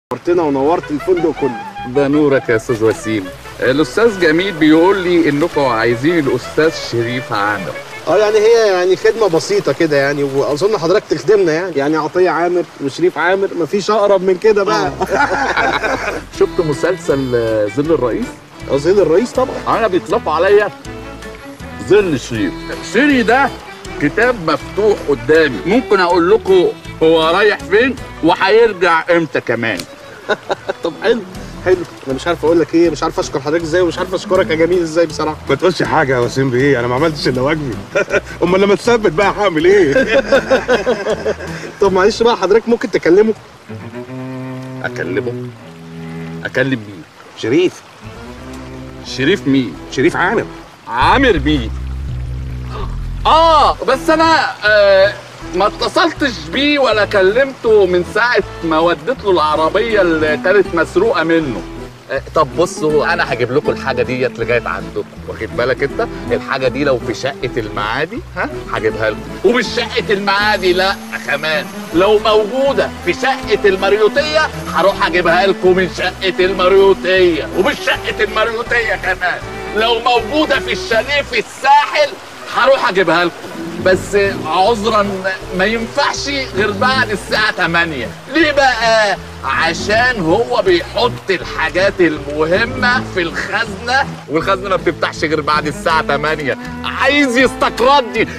نورتنا ونورت الفندق كله ده نورك يا استاذ وسيم الاستاذ جميل بيقول لي انكم عايزين الاستاذ شريف عامر اه يعني هي يعني خدمه بسيطه كده يعني واظن حضرتك تخدمنا يعني يعني عطيه عامر وشريف عامر مفيش اقرب من كده بقى شفت مسلسل آه، ظل الرئيس اظن الرئيس طبعا انا بيطلقوا عليا ظل شريف شيري ده كتاب مفتوح قدامي ممكن اقول لكم هو رايح فين وهيرجع امتى كمان طب حلو حلو انا مش عارف اقول لك ايه مش عارف اشكر حضرتك ازاي ومش عارف اشكرك يا جميل ازاي بصراحه ما تقولش حاجه يا وسيم بيه انا ما عملتش الا واجبي امال لما تثبت بقى هعمل ايه طب معلش بقى حضرتك ممكن تكلمه اكلمه اكلم مين شريف شريف مين شريف عامر عامر مين اه بس انا آه ما اتصلتش بيه ولا كلمته من ساعة ما وديت له العربية اللي كانت مسروقة منه آه، طب بصوا انا هجيب لكم الحاجه ديت لغايه عندكم واخد بالك انت الحاجه دي لو في شقه المعادي ها هجيبها لكم ومش شقه المعادي لا كمان لو موجوده في شقه المريوطيه هروح اجيبها لكم من شقه المريوطيه ومش شقه المريوطيه كمان لو موجوده في الشاليه في الساحل هروح اجيبها لكم بس عذرا ما ينفعش غير بعد الساعة 8 ليه بقى؟ عشان هو بيحط الحاجات المهمة في الخزنة والخزنة ما بتفتحش غير بعد الساعة 8 عايز يستقردني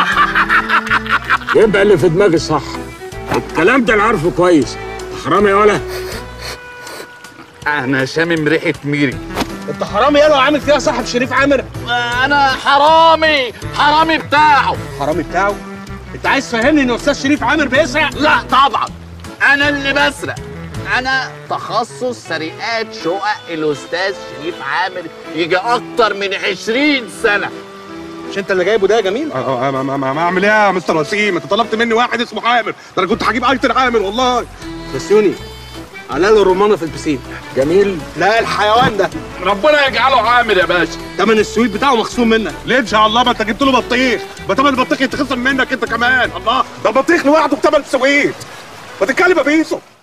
يبقى اللي في دماغي صح الكلام ده انا عارفه كويس حرامي يا ولا انا شامم ريحة ميري انت حرامي يالا وعامل فيها صاحب شريف عامر انا حرامي حرامي بتاعه حرامي بتاعه انت عايز تفهمني ان استاذ شريف عامر بيسرق لا طبعا انا اللي بسرق انا تخصص سرقات شقق الاستاذ شريف عامر يجي اكتر من 20 سنه مش انت اللي جايبه ده يا جميل أه، أه، ما- ما ما- ما اعمل ايه يا مستر وسيم انت طلبت مني واحد اسمه عامر ده انا كنت هجيب ايتن عامر والله بس يوني على الرمانه في البسين جميل لا الحيوان ده ربنا يجعله عامر يا باشا تمن السويت بتاعه مخصوم منك ليه ان شاء الله ما انت جبت له بطيخ ما تمن البطيخ يتخصم منك انت كمان الله ده البطيخ لوحده بتمن سويت ما تتكلم يا بيسو